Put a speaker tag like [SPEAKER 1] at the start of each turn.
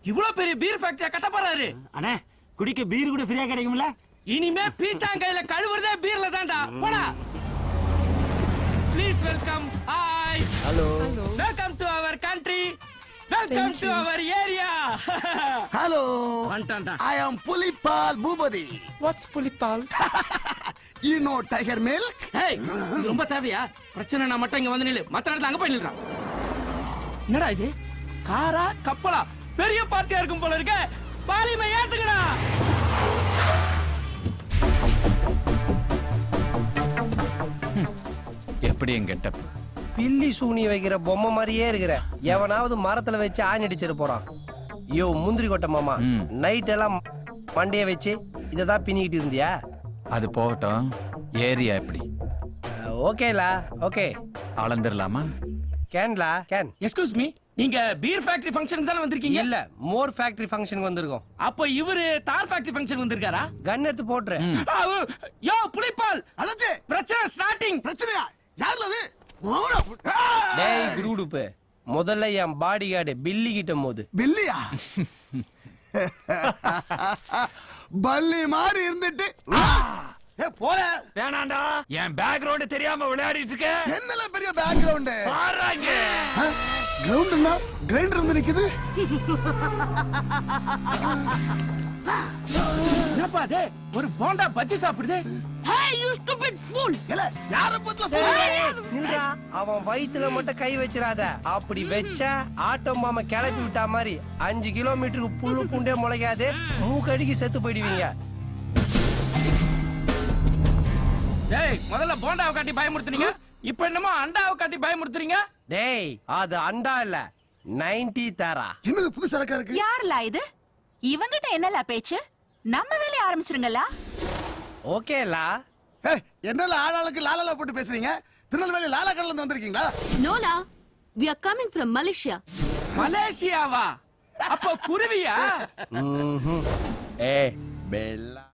[SPEAKER 1] இவ்வளவு பெரிய பீர் ஃபேக்டரியா கட்ட போறாரு
[SPEAKER 2] அண்ணே குடிக்க பீர் கூட ஃப்ரீயா கிடைக்கும்ல
[SPEAKER 1] இனிமே பீச்சாங்கையில கழுவுறதே பீர்ல தான்டா போடா please welcome hi
[SPEAKER 2] hello
[SPEAKER 1] welcome to our country welcome to our area
[SPEAKER 3] hello
[SPEAKER 1] வந்துட்டான்டா
[SPEAKER 3] I am Pulipal Boopathi
[SPEAKER 4] what's Pulipal
[SPEAKER 3] you know tiger milk
[SPEAKER 1] ஏய் இது ரொம்ப தேவையா பிரச்சனை நான் மட்டும் இங்க வந்து நில்லு மத்த நேரத்துல அங்க போய் நில்றான் என்னடா இது காரா கப்பலா பெரிய பார்ட்டியா இருக்கும் போல இருக்க பாலிமை ஏத்துக்கடா
[SPEAKER 5] எப்படி என் கெட்டப்
[SPEAKER 4] பில்லி சூனி வைக்கிற பொம்மை மாதிரியே இருக்கிற எவனாவது மரத்துல வச்சு ஆணி அடிச்சிட்டு போறான் யோ முந்திரி கொட்டை மாமா
[SPEAKER 5] ம்.
[SPEAKER 4] நைட் எல்லாம் மண்டைய வச்சு இதை தான் பின்னிக்கிட்டு இருந்தியா
[SPEAKER 5] அது போகட்டும் ஏரியா எப்படி
[SPEAKER 4] ஓகேலா ஓகே
[SPEAKER 5] அளந்துடலாமா
[SPEAKER 4] கேன்லா கேன்
[SPEAKER 1] எக்ஸ்கியூஸ் மீ நீங்க பீர் ஃபேக்டரி ஃபங்க்ஷனுக்கு தானே வந்திருக்கீங்க
[SPEAKER 4] இல்ல மோர் ஃபேக்டரி ஃபங்க்ஷனுக்கு வந்திருக்கோம்
[SPEAKER 1] அப்ப இவரு தார் ஃபேக்டரி ஃபங்க்ஷன் வந்திருக்காரா
[SPEAKER 4] கன் எடுத்து போட்டுரு
[SPEAKER 1] ஆ, யோ புலிப்பால்
[SPEAKER 3] அலஜே
[SPEAKER 1] பிரச்சனை ஸ்டார்டிங்
[SPEAKER 3] பிரச்சனையா யாருல அது மௌன ஆ!
[SPEAKER 4] டேய் குரூடுப்பு முதல்ல என் பாடி கார்டு பில்லி கிட்ட மோது
[SPEAKER 3] பில்லியா பல்லி மாதிரி இருந்துட்டு ஆ! ஏ போல
[SPEAKER 5] வேணாண்டா என் பேக்ரவுண்ட் தெரியாம விளையாடிட்டு இருக்க
[SPEAKER 3] என்னல பெரிய பேக்ரவுண்ட்
[SPEAKER 5] பாருங்க
[SPEAKER 3] கிரவுண்ட்னா கிரைண்டர் வந்து நிக்குது
[SPEAKER 1] என்னப்பா அது ஒரு போண்டா பஜ்ஜி சாப்பிடுது
[SPEAKER 6] Hey, you stupid fool!
[SPEAKER 3] இல்ல யார பத்தில
[SPEAKER 4] நில்றா அவன் வயித்துல மட்டும் கை வச்சிராத அப்படி வச்சா ஆட்டோ மாமா கிளப்பி விட்டா மாதிரி அஞ்சு கிலோமீட்டருக்கு புல்லு பூண்டே முளைக்காது மூக்கடிக்கு செத்து போயிடுவீங்க
[SPEAKER 1] டேய் முதல்ல போண்டாவை காட்டி பயமுறுத்துனீங்க இப்ப என்னமோ அண்டாவை காட்டி பயமுறுத்துறீங்க
[SPEAKER 4] டேய் அது அண்டா இல்ல நைன்டி தாரா
[SPEAKER 3] என்னது புது சரக்கா இருக்கு
[SPEAKER 6] யாருலா இது இவங்கிட்ட என்னலா பேச்சு நம்ம வேலைய ஆரம்பிச்சிருங்களா
[SPEAKER 4] ஓகேலா
[SPEAKER 3] ஏய், என்னல ஆளாளுக்கு லாலாலா போட்டு பேசுறீங்க திருநெல்வேலி லாலா கடல இருந்து வந்திருக்கீங்களா
[SPEAKER 7] Nola, we are coming from Malaysia.
[SPEAKER 1] மலேசியாவா அப்ப குருவியா
[SPEAKER 4] ம்ஹும். ஏ பெல்லா